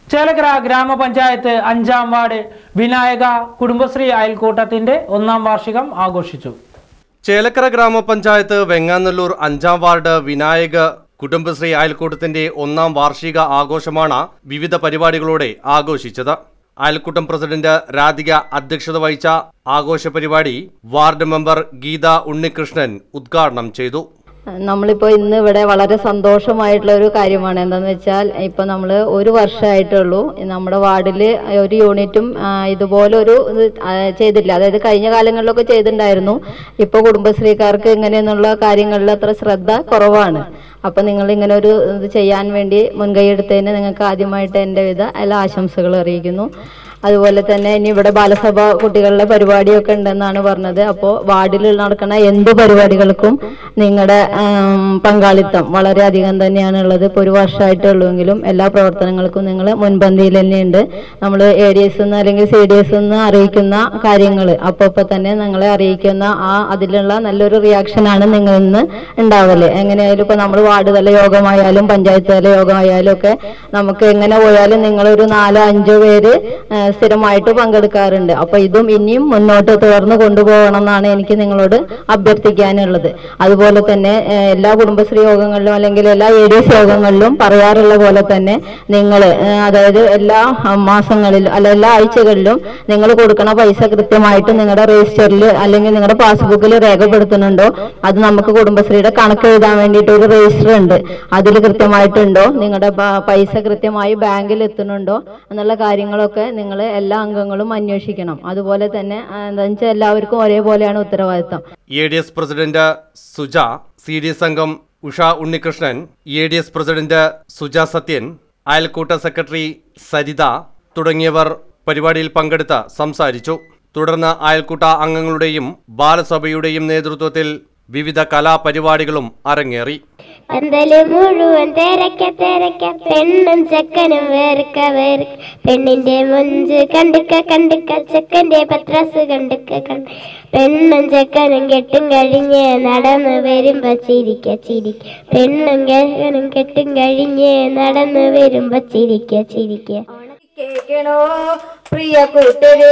ചേലക്കര ഗ്രാമപഞ്ചായത്ത് അഞ്ചാം വാർഡ് വിനായക കുടുംബശ്രീ അയൽക്കൂട്ടത്തിന്റെ ഒന്നാം വാർഷികം ആഘോഷിച്ചു ചേലക്കര ഗ്രാമപഞ്ചായത്ത് വെങ്ങാനല്ലൂർ അഞ്ചാം വാർഡ് വിനായക കുടുംബശ്രീ അയൽക്കൂട്ടത്തിന്റെ ഒന്നാം വാർഷിക ആഘോഷമാണ് വിവിധ പരിപാടികളോടെ ആഘോഷിച്ചത് അയൽക്കൂട്ടം പ്രസിഡന്റ് രാധിക അധ്യക്ഷത വഹിച്ച ആഘോഷ പരിപാടി വാർഡ് മെമ്പർ ഗീത ഉണ്ണികൃഷ്ണൻ ഉദ്ഘാടനം ചെയ്തു നമ്മളിപ്പോൾ ഇന്ന് ഇവിടെ വളരെ സന്തോഷമായിട്ടുള്ള ഒരു കാര്യമാണ് എന്താണെന്ന് വെച്ചാൽ ഇപ്പൊ നമ്മൾ ഒരു വർഷമായിട്ടുള്ളൂ നമ്മുടെ വാർഡിൽ ഒരു യൂണിറ്റും ആ, ഇതുപോലെ ഒരു ഇത് ആ, ചെയ്തില്ല അതായത് കഴിഞ്ഞ കാലങ്ങളിലൊക്കെ ചെയ്തിട്ടുണ്ടായിരുന്നു ഇപ്പോൾ കുടുംബശ്രീക്കാർക്ക് ഇങ്ങനെയെന്നുള്ള കാര്യങ്ങളിൽ അത്ര ശ്രദ്ധ കുറവാണ് അപ്പൊ നിങ്ങൾ ഇങ്ങനെ ഒരു ഇത് ചെയ്യാൻ വേണ്ടി മുൻകൈ എടുത്തതിന് നിങ്ങൾക്ക് ആദ്യമായിട്ട് എൻ്റെ വിധ എല്ലാ ആശംസകളും അറിയിക്കുന്നു അതുപോലെ തന്നെ ഇനി ഇവിടെ ബാലസഭ കുട്ടികളുടെ പരിപാടിയൊക്കെ ഉണ്ടെന്നാണ് പറഞ്ഞത് അപ്പോൾ വാർഡിൽ നടക്കുന്ന എന്ത് പരിപാടികൾക്കും നിങ്ങളുടെ പങ്കാളിത്തം വളരെയധികം തന്നെയാണ് ഉള്ളത് ഇപ്പോൾ ഒരു വർഷമായിട്ടേ ഉള്ളൂവെങ്കിലും എല്ലാ പ്രവർത്തനങ്ങൾക്കും നിങ്ങൾ മുൻപന്തിയിൽ തന്നെയുണ്ട് നമ്മൾ എ ഡി എസ് എന്ന് അല്ലെങ്കിൽ സി ഡി എസ് എന്ന് അറിയിക്കുന്ന കാര്യങ്ങൾ അപ്പോൾ ഇപ്പോൾ തന്നെ നിങ്ങളെ അറിയിക്കുന്ന ആ അതിലുള്ള നല്ലൊരു റിയാക്ഷനാണ് നിങ്ങളിൽ നിന്ന് ഉണ്ടാവല് എങ്ങനെയായാലും ഇപ്പോൾ നമ്മൾ വാർഡ് തല യോഗമായാലും പഞ്ചായത്ത് തല യോഗമായാലും ഒക്കെ നമുക്ക് എങ്ങനെ പോയാലും നിങ്ങളൊരു നാലോ അഞ്ചോ പേര് ആ, സ്ഥിരമായിട്ട് പങ്കെടുക്കാറുണ്ട് അപ്പൊ ഇതും ഇനിയും മുന്നോട്ട് തുടർന്ന് കൊണ്ടുപോകണം എന്നാണ് എനിക്ക് നിങ്ങളോട് അഭ്യർത്ഥിക്കാനുള്ളത് അതുപോലെ തന്നെ ആ, എല്ലാ കുടുംബശ്രീ യോഗങ്ങളിലും അല്ലെങ്കിൽ എല്ലാ എ ഡി എസ് യോഗങ്ങളിലും പറയാറുള്ള പോലെ തന്നെ നിങ്ങൾ അതായത് എല്ലാ ആ, മാസങ്ങളിലും അല്ല എല്ലാ ആഴ്ചകളിലും നിങ്ങൾ കൊടുക്കണ പൈസ കൃത്യമായിട്ട് നിങ്ങളുടെ രജിസ്റ്ററിൽ അല്ലെങ്കിൽ നിങ്ങളുടെ പാസ്ബുക്കിൽ രേഖപ്പെടുത്തുന്നുണ്ടോ അത് നമുക്ക് കുടുംബശ്രീയുടെ കണക്ക് എഴുതാൻ വേണ്ടിയിട്ട് ഒരു രജിസ്റ്റർ ഉണ്ട് അതിൽ കൃത്യമായിട്ടുണ്ടോ നിങ്ങളുടെ പ- പൈസ കൃത്യമായി ബാങ്കിൽ എത്തുന്നുണ്ടോ എന്നുള്ള കാര്യങ്ങളൊക്കെ നിങ്ങൾ എല്ലാ അംഗങ്ങളും അന്വേഷിക്കണം അതുപോലെ തന്നെ ആ, എന്താണെന്ന് വെച്ചാൽ എല്ലാവർക്കും ഒരേപോലെയാണ് ഉത്തരവാദിത്തം A D S president Suja C D S അംഗം Usha Unnikrishnan A D S president Suja Sathyan അയൽക്കൂട്ട സെക്രട്ടറി സരിത തുടങ്ങിയവർ പരിപാടിയിൽ പങ്കെടുത്ത് സംസാരിച്ചു തുടർന്ന് അയൽക്കൂട്ട അംഗങ്ങളുടെയും ബാലസഭയുടെയും നേതൃത്വത്തിൽ വിവിധ കലാപരിപാടികളും അരങ്ങേറി പന്തല് മുഴുവൻ തിരക്ക തിരക്ക പെണ്ണും ചെക്കനും വേർക്ക വേർക്ക പെണ്ണിന്റെ മുഞ്ച് കണ്ടുക്ക കണ്ടുക്ക ചെക്കന്റെ പത്രാസ് കണ്ടുക്ക കണ്ട് പെണ്ണും ചെക്കനും കെട്ടും കഴിഞ്ഞ് നടന്നു വരുമ്പോ ചിരിക്ക ചിരിക്ക പെണ്ണും ചെക്കനും കെട്ടും കഴിഞ്ഞ് നടന്നു വരുമ്പോ ചിരിക്ക ചിരിക്ക കേൾക്കണോ പ്രിയ കൂട്ടരെ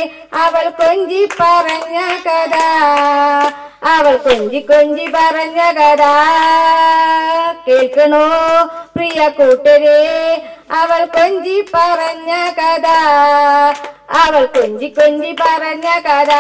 അവൾ കൊഞ്ചി പറഞ്ഞ കഥ അവൾ കൊഞ്ചി കൊഞ്ചി പറഞ്ഞ കഥ കേൾക്കണോ പ്രിയ കൂട്ടരെ അവൾ കൊഞ്ചി പറഞ്ഞ കഥ അവൾ കൊഞ്ചി കൊഞ്ചി പറഞ്ഞ കഥ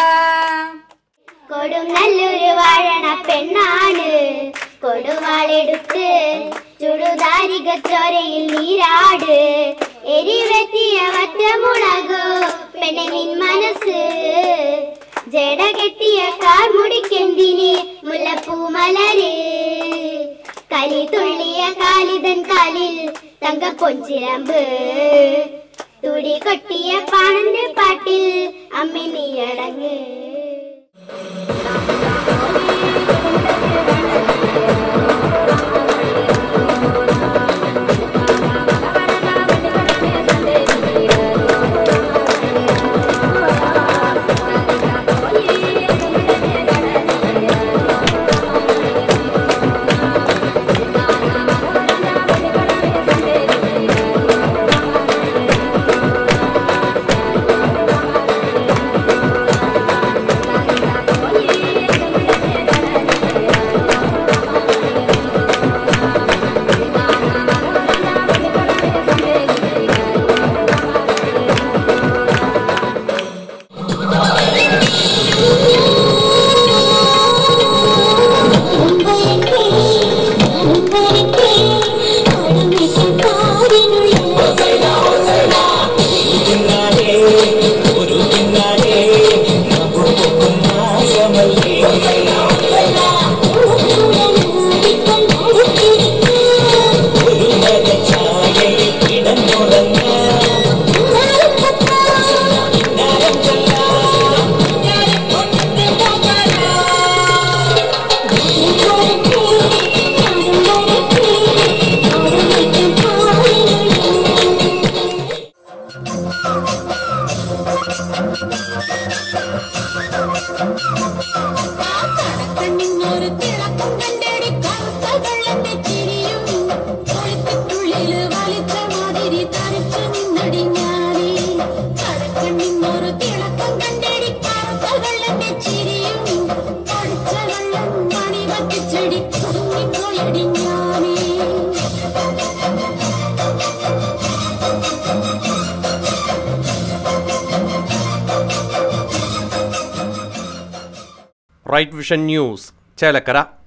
കൊടുങ്ങല്ലൊരു വാഴണ പെണ്ണാണ് കൊടുവാളെടുത്ത് ചുടുതാരിക ചോരയിൽ നീരാട് എരിവെത്തിയ വറ്റമുളകു പെണ്ണെ നിൻ മനസ്സ് ജട കെട്ടിയ കാർമുടിക്കെന്തിന് മുല്ലപ്പൂ മലര് കലി തുള്ളിയ കാലിതൻ കാലിൽ തങ്ക പൊഞ്ചിരമ്പ് തുടി കൊട്ടിയ പാണന്റെ പാട്ടിൽ അമ്മ നീയടങ്ങ് റൈറ്റ് വിഷൻ ന്യൂസ് ചേലക്കര